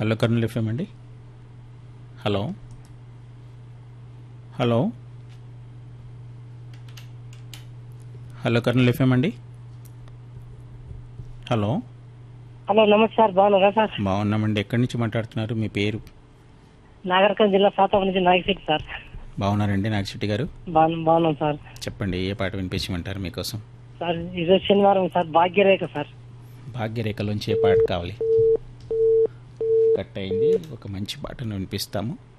hello Kurnool FM అండి hello hello hello Kurnool FM అండి hello hello నమస్తే సార్ బాగున్నారా సార్ బాగున్నామండి ఎక్కడి నుంచి మాట్లాడుతున్నారు మీ పేరు నాగరికల్ జిల్లా సాతాపు నుంచి నాగశెట్టి సార్ బాగున్నారండి నాగశెట్టి గారు బాగున్నాం బాగున్నాం సార్ చెప్పండి ఏ పాట వినిపించమంటారు మీకోసం సార్ ఈరోజు శనివారం సార్ భాగ్యరేఖ సార్ భాగ్యరేఖలోంచి ఏ పాట కావాలి కట్ అయింది ఒక మంచి పాటను వినిపిస్తాము